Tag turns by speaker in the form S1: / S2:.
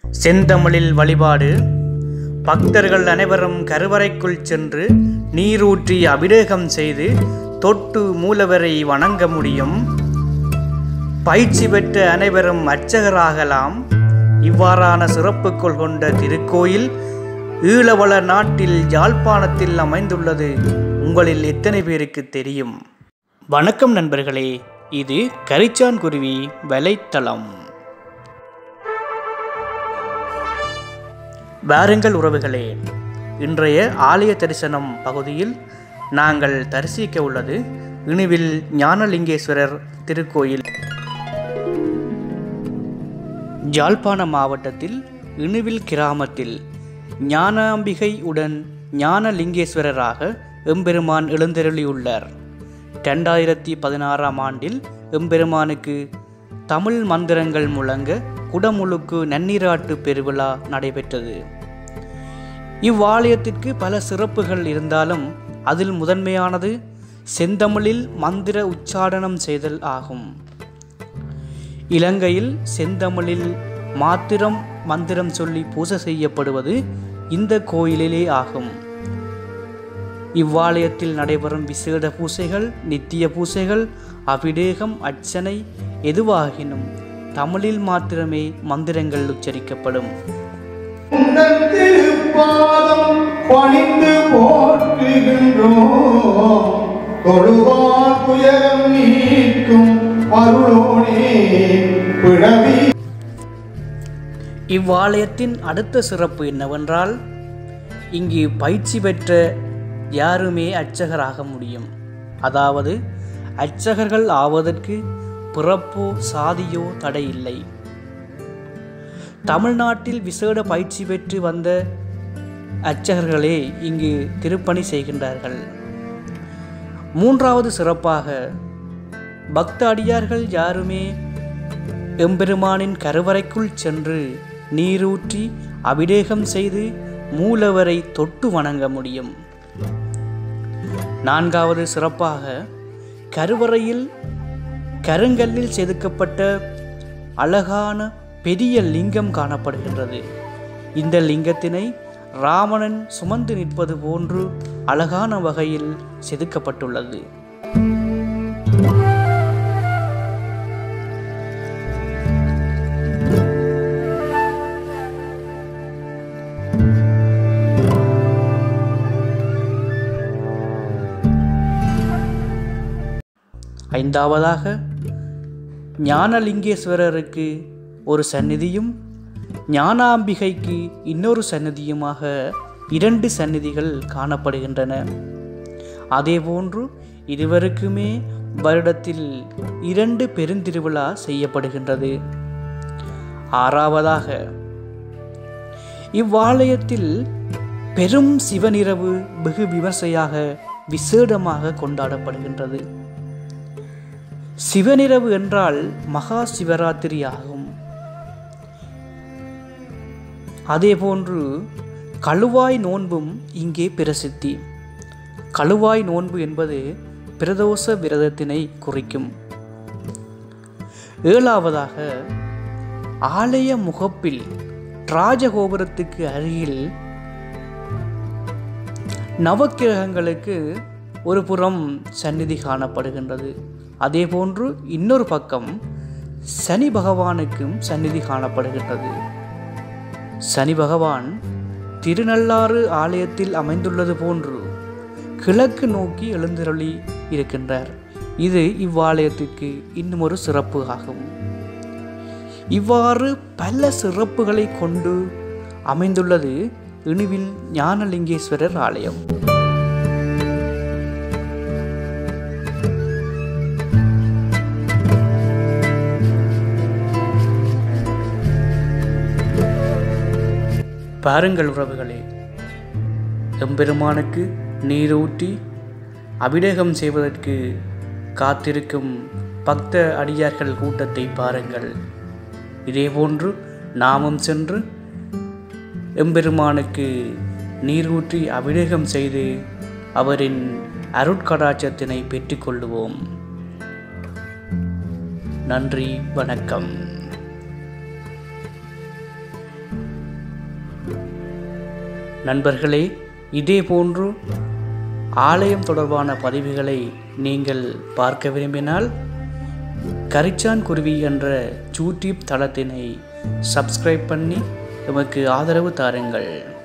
S1: செந்தமிழில் வழிபாடு பக்தர்கள் அனைவரும் கருவறைக்குள் சென்று நீரூற்றி அபிஷேகம் செய்து தொட்டு மூலவரை வணங்க முடியும் பயிற்சி பெற்ற அனைவரும் அர்ச்சகராகலாம் இவ்வாறான சிறப்புகள் கொண்ட திருக்கோயில் ஈழவள நாட்டில் யாழ்ப்பாணத்தில் அமைந்துள்ளது உங்களில் எத்தனை பேருக்கு தெரியும் வணக்கம் நண்பர்களே இது கரிச்சான்குருவி வலைத்தளம் வாருங்கள் உறவுகளே இன்றைய ஆலய தரிசனம் பகுதியில் நாங்கள் தரிசிக்க உள்ளது இணுவில் ஞானலிங்கேஸ்வரர் திருக்கோயில் யாழ்ப்பாண மாவட்டத்தில் இணுவில் கிராமத்தில் ஞானாம்பிகை உடன் ஞானலிங்கேஸ்வரராக எம்பெருமான் எழுந்தருளியுள்ளார் ரெண்டாயிரத்தி பதினாறாம் ஆண்டில் எம்பெருமானுக்கு தமிழ் மந்திரங்கள் முழங்க குடமுழுக்கு நன்னீராட்டு பெருவிழா நடைபெற்றது இவ்வாலயத்திற்கு பல சிறப்புகள் இருந்தாலும் அதில் முதன்மையானது செந்தமிழில் மந்திர உச்சாடனம் செய்தல் ஆகும் இலங்கையில் செந்தமிழில் மாத்திரம் மந்திரம் சொல்லி பூஜை செய்யப்படுவது இந்த கோயிலிலே ஆகும் இவ்வாலயத்தில் நடைபெறும் விசேட பூசைகள் நித்திய பூசைகள் அபிடேகம் அர்ச்சனை எதுவாகினும் தமிழில் மாத்திரமே மந்திரங்கள் உச்சரிக்கப்படும்
S2: உந்தன் திருப்பாதம் பணிந்து போற்றுகின்றோம் தொழுவார் துயரம் நீக்கும் அருளோனே பிழவி
S1: இவ்வாலயத்தின் அடுத்த சிறப்பு என்னவென்றால் இங்கு பயிற்சி பெற்ற யாருமே அர்ச்சகராக முடியும் அதாவது அர்ச்சகர்கள் ஆவதற்கு பிறப்போ சாதியோ தடை இல்லை தமிழ்நாட்டில் விசேட பயிற்சி பெற்று வந்த அர்ச்சகர்களே இங்கு திருப்பணி செய்கின்றார்கள் மூன்றாவது சிறப்பாக பக்த அடியார்கள் யாருமே எம்பெருமானின் கருவறைக்குள் சென்று நீரூற்றி அபிடேகம் செய்து மூலவரை தொட்டு வணங்க முடியும் நான்காவது சிறப்பாக கருவறையில் கருங்கல்லில் செதுக்கப்பட்ட அழகான பெரிய லிங்கம் காணப்படுகின்றது இந்த லிங்கத்தினை ராவணன் சுமந்து நிற்பது போன்று அழகான வகையில் செதுக்கப்பட்டுள்ளது ஐந்தாவதாக ஞானலிங்கேஸ்வரருக்கு ஒரு சந்நிதியும் ஞானாம்பிகைக்கு இன்னொரு சந்நிதியுமாக இரண்டு சந்நிதிகள் காணப்படுகின்றன அதேபோன்று இருவருக்குமே வருடத்தில் இரண்டு பெருந்திருவிழா செய்யப்படுகின்றது ஆறாவதாக இவ்வாலயத்தில் பெரும் சிவனிரவு வெகு விமர்சையாக விசேடமாக கொண்டாடப்படுகின்றது சிவனிரவு என்றால் மகா சிவராத்திரி ஆகும் அதேபோன்று கழுவாய் நோன்பும் இங்கே பிரசித்தி கழுவாய் நோன்பு என்பது பிரதோஷ விரதத்தினை குறிக்கும் ஏழாவதாக ஆலய முகப்பில் ராஜகோபுரத்துக்கு அருகில் நவக்கிரகங்களுக்கு ஒரு புறம் சந்நிதி காணப்படுகின்றது அதேபோன்று இன்னொரு பக்கம் சனி பகவானுக்கும் சந்நிதி காணப்படுகின்றது சனி பகவான் திருநள்ளாறு ஆலயத்தில் அமைந்துள்ளது போன்று கிழக்கு நோக்கி எழுந்தருளி இருக்கின்றார் இது இவ்வாலயத்திற்கு இன்னும் ஒரு சிறப்பு ஆகும் இவ்வாறு பல சிறப்புகளை கொண்டு அமைந்துள்ளது இணுவில் ஞானலிங்கேஸ்வரர் ஆலயம் பாருங்கள் உறவுகளே எம்பெருமானுக்கு நீரூற்றி அபிடேகம் செய்வதற்கு காத்திருக்கும் பக்த அடியார்கள் கூட்டத்தை பாருங்கள் இதேபோன்று நாமும் சென்று எம்பெருமானுக்கு நீரூற்றி அபிடேகம் செய்து அவரின் அருட்கடாட்சத்தினை பெற்றுக்கொள்ளுவோம் நன்றி வணக்கம் நண்பர்களே இதே போன்று ஆலயம் தொடர்பான பதிவுகளை நீங்கள் பார்க்க விரும்பினால் கரிச்சான் குருவி என்ற யூடியூப் தளத்தினை சப்ஸ்கிரைப் பண்ணி எமக்கு ஆதரவு தாருங்கள்